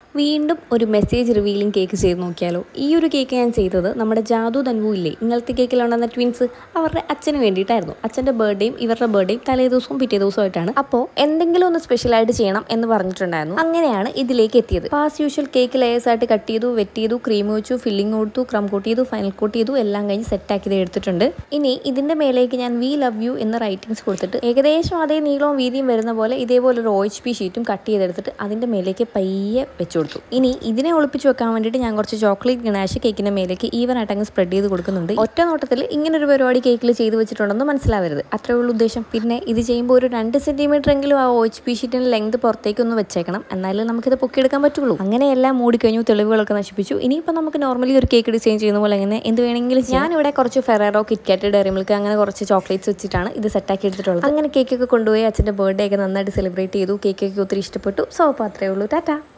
വീണ്ടും ഒരു message revealing cake ചെയ്ത് നോക്കിയാലോ ഈ ഒരു കേക്ക് ഞാൻ ചെയ്തത് നമ്മുടെ ജാദു തൻവു ഇല്ലേ ഇന്നലത്തെ കേക്കിലുണ്ടെന്ന ട്വിൻസ് അവരുടെ അച്ഛന് വേണ്ടിയിട്ടായിരുന്നു അച്ഛൻ്റെ ബർത്ത്ഡേയും ഇവരുടെ ബർത്ത്ഡേയും തലേ ദിവസവും പിറ്റേ ദിവസമായിട്ടാണ് അപ്പോൾ എന്തെങ്കിലും ഒന്ന് സ്പെഷ്യലായിട്ട് ചെയ്യണം എന്ന് പറഞ്ഞിട്ടുണ്ടായിരുന്നു അങ്ങനെയാണ് ഇതിലേക്ക് എത്തിയത് ആസ് യൂഷ്വൽ കേക്ക് ലെയേഴ്സ് ആയിട്ട് കട്ട് ചെയ്തു വെറ്റ് ചെയ്തു ക്രീം വെച്ചു ഫില്ലിംഗ് കൊടുത്തു ക്രം കോട്ട് ചെയ്തു ഫൈനൽ കോട്ട് ചെയ്തു എല്ലാം കഴിഞ്ഞ് സെറ്റ് ആക്കിയത് എടുത്തിട്ടുണ്ട് ഇനി ഇതിന്റെ മേലേക്ക് ഞാൻ വി ലവ് യു എന്ന റൈറ്റിംഗ്സ് കൊടുത്തിട്ട് ഏകദേശം അതേ നീളവും വീതിയും വരുന്ന പോലെ ഇതേപോലെ ഒരു ഒ എച്ച് പി ഷീറ്റും കട്ട് ചെയ്തെടുത്തിട്ട് അതിന്റെ മേലേക്ക് പയ്യെ വെച്ചു കൊടുത്തു ഇനി ഇതിനെ ഒളിപ്പിച്ച് വെക്കാൻ വേണ്ടിയിട്ട് ഞാൻ കുറച്ച് ചോക്ലേറ്റ് ഗണാഷ് കേക്കിന്റെ മേലേക്ക് ഈവൻ ആയിട്ട് അങ്ങ് സ്പ്രെഡ് ചെയ്ത് കൊടുക്കുന്നുണ്ട് ഒറ്റ നോട്ടത്തിൽ ഇങ്ങനെ ഒരു പരിപാടി കേക്കിൽ ചെയ്ത് വെച്ചിട്ടുണ്ടെന്ന് മനസ്സിലാവരുത് അത്രേ ഉള്ളൂ ഉദ്ദേശം പിന്നെ ഇത് ചെയ്യുമ്പോൾ ഒരു രണ്ട് സെന്റിമീറ്റർ എങ്കിലും ആ ഒ എച്ച് പി ഷീറ്റിന്റെ ലെങ്ത് പുറത്തേക്ക് ഒന്ന് വെച്ചേക്കണം എന്നാലേ നമുക്കിത് പൊക്കിയെടുക്കാൻ പറ്റുള്ളൂ അങ്ങനെയെല്ലാം മൂടിക്കഴിഞ്ഞു തെളിവുകളൊക്കെ നശിപ്പിച്ചു ഇനിയിപ്പോൾ നമുക്ക് നോർമലി ഒരു കേക്ക് ഡിസൈൻ ചെയ്യുന്ന പോലെ അങ്ങനെ എന്ത് വേണമെങ്കിലും ഞാനിവിടെ കുറച്ച് ഫെററോ കിറ്റ്കാറ്റ് ഡയറി മിൽക്ക് അങ്ങനെ കുറച്ച് ചോക്ലേറ്റ്സ് വെച്ചിട്ടാണ് ഇത് സെറ്റാക്കി എടുത്തിട്ടുള്ളത് അങ്ങനെ കേക്കൊക്കെ കൊണ്ടുപോയി അച്ഛൻ്റെ ബർത്ത്ഡേ ഒക്കെ നന്നായിട്ട് സെലിബ്രേറ്റ് ചെയ്തു കേക്കൊക്കെ ഒത്തിരി ഇഷ്ടപ്പെട്ടു സോ അപ്പോൾ അത്രേ ഉള്ളൂ ടാറ്റാ